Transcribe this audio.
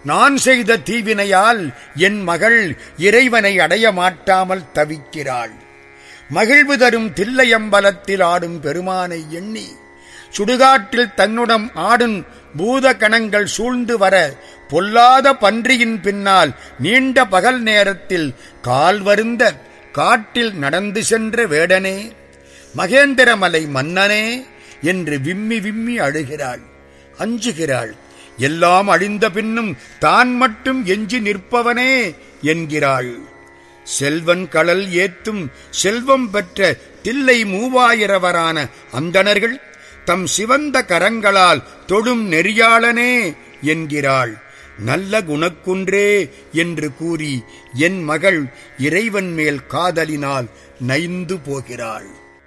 நான் செய்த தீவினையால் என் மகள் இறைவனை அடைய மாட்டாமல் தவிக்கிறாள் மகிழ்வு தரும் தில்லையம்பலத்தில் ஆடும் பெருமானை எண்ணி சுடுகாட்டில் தன்னுடன் ஆடும் பூத கணங்கள் சூழ்ந்து வர பொல்லாத பன்றியின் பின்னால் நீண்ட பகல் நேரத்தில் கால் வருந்த காட்டில் நடந்து சென்ற வேடனே மகேந்திரமலை மன்னனே என்று விம்மி விம்மி அழுகிறாள் அஞ்சுகிறாள் எல்லாம் அழிந்த பின்னும் தான் மட்டும் எஞ்சி நிற்பவனே என்கிறாள் செல்வன் கடல் ஏத்தும் செல்வம் பெற்ற தில்லை மூவாயிரவரான அந்தணர்கள் தம் சிவந்த கரங்களால் தொடும் நெறியாளனே என்கிறாள் நல்ல குணக்குன்றே என்று கூறி என் மகள் இறைவன் மேல் காதலினால் நைந்து போகிறாள்